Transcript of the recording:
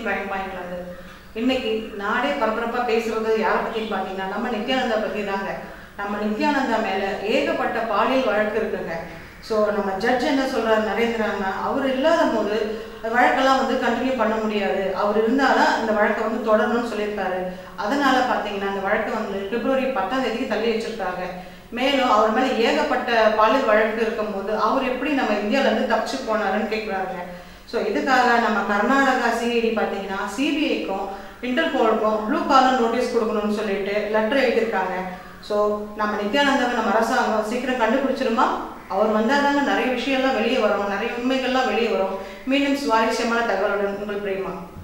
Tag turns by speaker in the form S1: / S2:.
S1: evening crime பாயிண்ட்ல இருந்து இன்னைக்கு நாடே பரபரப்பா பேசுறது யாரை பத்தி பாத்தீங்கன்னா நம்ம நித்யானந்தா பத்தி தாங்க நம்ம நித்யானந்தா மேல ஏகப்பட்ட பாலியல் வழக்கு இருக்குங்க ஸோ நம்ம ஜட்ஜ் என்ன சொல்றாரு நரேந்திரன்னா அவர் இல்லாத போது வழக்கெல்லாம் வந்து கண்டினியூ பண்ண முடியாது அவர் இருந்தாலும் இந்த வழக்கை வந்து தொடரணும்னு சொல்லியிருக்காரு அதனால பார்த்தீங்கன்னா அந்த வழக்கை வந்து பிப்ரவரி பத்தாம் தேதிக்கு தள்ளி வச்சிருக்காங்க மேலும் அவர் மேல ஏகப்பட்ட பாலியல் வழக்கு இருக்கும்போது அவர் எப்படி நம்ம இந்தியால இருந்து தப்பிச்சு போனாருன்னு கேட்குறாங்க ஸோ இதுக்காக நம்ம கர்நாடகா சிஐடி பார்த்தீங்கன்னா சிபிஐக்கும் இன்டர்போலுக்கும் ப்ளூ காலர் நோட்டீஸ் கொடுக்கணும்னு சொல்லிட்டு லெட்டர் எழுதியிருக்காங்க ஸோ நம்ம நித்யானந்தாவை நம்ம அரசாங்கம் சீக்கிரம் கண்டுபிடிச்சிருமா அவர் வந்தால் தாங்க நிறைய விஷயம்லாம் வெளியே வரும் நிறைய உண்மைகள்லாம் வெளியே வரும் மீண்டும் சுவாரஸ்யமான தகவலுடன் உங்கள் பிரேமா